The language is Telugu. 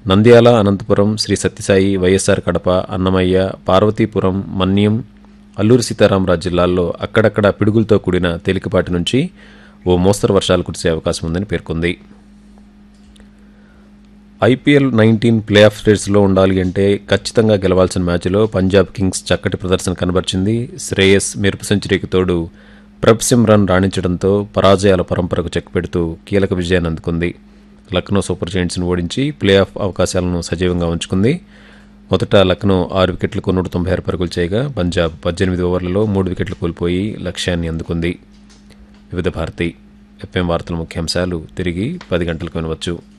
నంద్యాల అనంతపురం శ్రీ సత్యసాయి వైఎస్ఆర్ కడప అన్నమయ్య పార్వతీపురం మన్యం అల్లూరు సీతారామరాజు జిల్లాల్లో అక్కడక్కడ పిడుగులతో కూడిన తేలికపాటి నుంచి ఓ మోస్తరు వర్షాలు కురిసే అవకాశం ఉందని పేర్కొంది ఐపీఎల్ నైన్టీన్ ప్లే ఆఫ్ స్టేట్స్లో ఉండాలి అంటే ఖచ్చితంగా గెలవాల్సిన మ్యాచ్లో పంజాబ్ కింగ్స్ చక్కటి ప్రదర్శన కనబర్చింది శ్రేయస్ మెరుపు సెంచరీకి తోడు రన్ రాణించడంతో పరాజయాల పరంపరకు చెక్ పెడుతూ కీలక విజయాన్ని అందుకుంది లక్నో సూపర్ జైంట్స్ను ఓడించి ప్లే ఆఫ్ అవకాశాలను సజీవంగా ఉంచుకుంది మొదట లక్నో ఆరు వికెట్లకు నూట తొంభై ఆరు పరుగులు చేయగా పంజాబ్ పద్దెనిమిది ఓవర్లలో మూడు వికెట్లు కోల్పోయి లక్ష్యాన్ని అందుకుంది వివిధ భారతి ఎఫ్ఎం వార్తల ముఖ్యాంశాలు తిరిగి పది గంటలకు వినవచ్చు